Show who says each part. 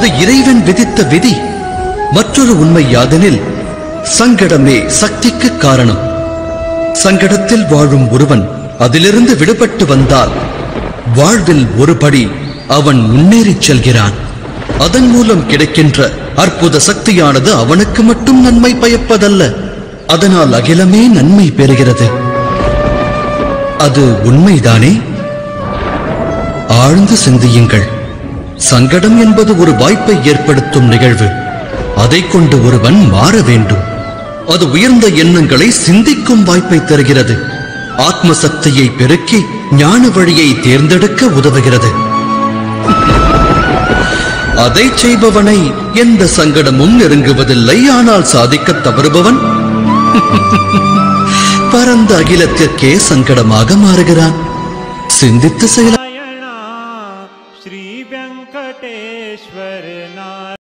Speaker 1: அது இறைவன் விதித்த விதி மற்றொரு உண்மை யாதெனில் சங்கடமே சக்திக்கு காரணம் சங்கடத்தில் வாழும் ஒருவன் அதிலிருந்து விடுபட்டு வந்தால் வாழ்வில் ஒருபடி அவன் முன்னேறிச் செல்கிறான் அதன் மூலம் கிடைக்கின்ற அற்புத சக்தியானது அவனுக்கு மட்டும் நன்மை பயப்பதல்ல அதனால் அகிலமே நன்மை பெறுகிறது அது உண்மைதானே ஆழ்ந்து சிந்தியுங்கள் சங்கடம் என்பது ஒரு வாய்ப்பை ஏற்படுத்தும் நிகழ்வு அதைக் கொண்டு ஒருவன் மாற வேண்டும் அது உயர்ந்த எண்ணங்களை சிந்திக்கும் வாய்ப்பை தருகிறது ஆத்ம சக்தியை பெருக்கி ஞான வழியை தேர்ந்தெடுக்க உதவுகிறது அதை செய்பவனை எந்த சங்கடமும் நெருங்குவதில்லை ஆனால் சாதிக்க தவறுபவன் பரந்த அகிலத்திற்கே சங்கடமாக மாறுகிறான் சிந்தித்து செயல
Speaker 2: नारायणा श्री व्यंकटेश्वर नारायण